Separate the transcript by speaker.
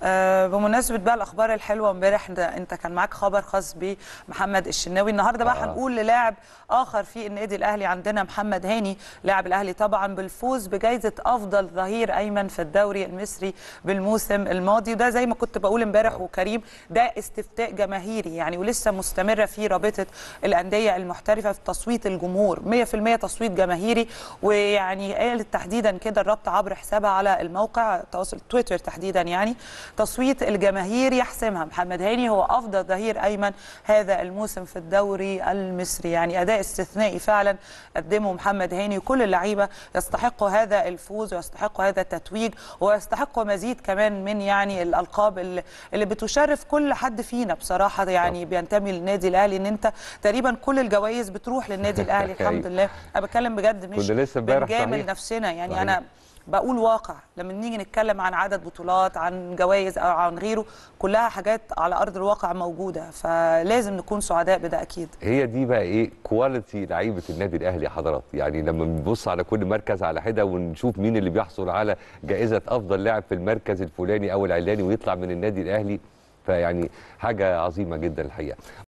Speaker 1: آه، بمناسبة بقى الأخبار الحلوة امبارح ده أنت كان معاك خبر خاص بمحمد الشناوي النهاردة بقى
Speaker 2: آه.
Speaker 1: هنقول للاعب آخر في النادي الأهلي عندنا محمد هاني لاعب الأهلي طبعا بالفوز بجائزة أفضل ظهير أيمن في الدوري المصري بالموسم الماضي وده زي ما كنت بقول امبارح وكريم ده استفتاء جماهيري يعني ولسه مستمرة في رابطة الأندية المحترفة في تصويت الجمهور 100% تصويت جماهيري ويعني قالت تحديدا كده الرابطة عبر حسابها على الموقع تواصل تويتر تحديدا يعني تصويت الجماهير يحسمها محمد هاني هو افضل ظهير ايمن هذا الموسم في الدوري المصري يعني اداء استثنائي فعلا قدمه محمد هاني وكل اللعيبه يستحقوا هذا الفوز ويستحقوا هذا التتويج ويستحقوا مزيد كمان من يعني الالقاب اللي اللي بتشرف كل حد فينا بصراحه يعني بينتمي للنادي الاهلي ان انت تقريبا كل الجوائز بتروح للنادي الاهلي الحمد لله انا بتكلم بجد مش
Speaker 2: كنا لسه امبارح
Speaker 1: بنجامل
Speaker 2: صحيح.
Speaker 1: نفسنا يعني
Speaker 2: صحيح.
Speaker 1: انا بقول واقع لما نيجي نتكلم عن عدد بطولات عن جوائز او عن غيره كلها حاجات على ارض الواقع موجوده فلازم نكون سعداء بده اكيد
Speaker 2: هي دي بقى ايه كواليتي لعيبه النادي الاهلي يا حضرات يعني لما بنبص على كل مركز على حده ونشوف مين اللي بيحصل على جائزه افضل لاعب في المركز الفلاني او العلاني ويطلع من النادي الاهلي فيعني حاجه عظيمه جدا الحقيقه